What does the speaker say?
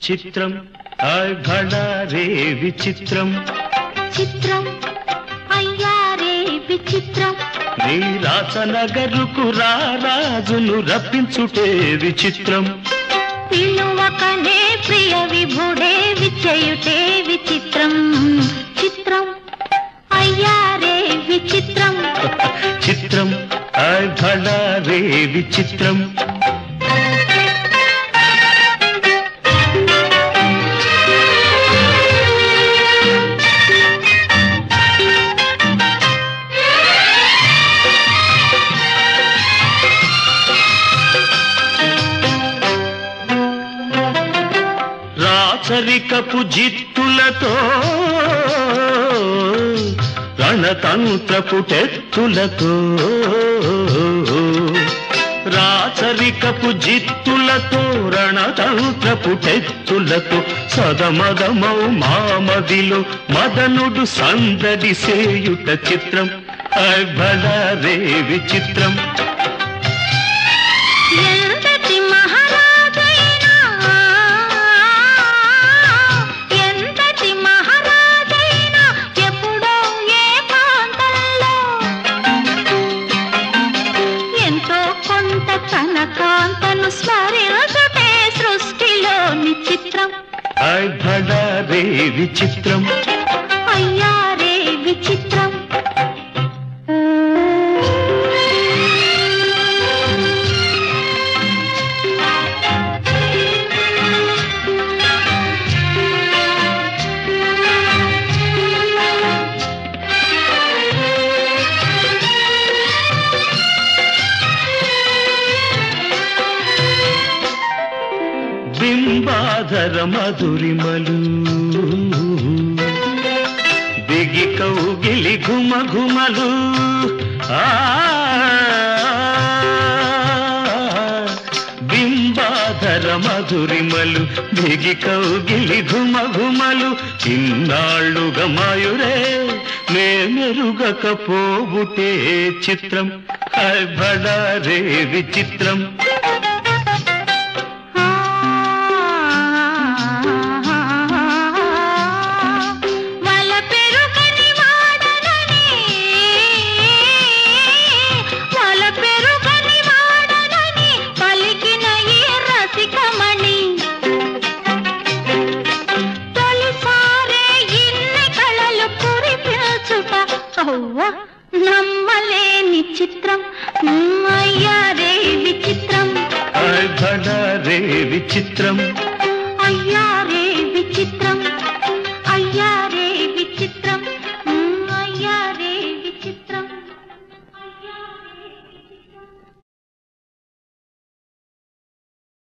చిత్రం హాయ్ భళా రే విచిత్రం చిత్రం అయ్యారే విచిత్రం నీ రాసనగరుకు రారాజును రప్పించుటే విచిత్రం పిలువకనే ప్రియ విభుడే విచయుటే విచిత్రం చిత్రం అయ్యారే విచిత్రం చిత్రం హాయ్ భళా రే విచిత్రం రాచరికపు జిత్తులతో రణతంత్రపు టెత్తులతో రాచరికపు జిత్తులతో రణతంత్రపు టెత్తులతో సదమదమౌ మామదిలో మదనుడు సందడి సేయుట చిత్రం అభళరే విచిత్రం ఎంతటి మహారాజైనా ఎంతటి మహారాజైనా ఎప్పుడో ఏ ప్రాంతంలో ఎంతో కొంత తన కాంతను స్మరించుటే సృష్టిలోని చిత్రం అభళరే విచిత్రం అయ్యారే విచిత్రం బింబాధర మధురిమలు దిగి కౌగిలి ఘుమ ఘుమలు ఆ బింబాధర మధురిమలు దిగి కౌగిలి ఘుమ ఘుమలు ఇన్నాళ్ళుగా మాయురే నే మెరుగకపోబుటే చిత్రం బడారే విచిత్రం వల పెరుగని వాడనని వల పెరుగని వాడనని పలికిన ఈ రసికమణి తొలిసారే ఇన్ని కళలు కురిపించుట అవ్వ నమ్మలేని చిత్రం అయ్యారే విచిత్రం బడారే విచిత్రం అయ్యారే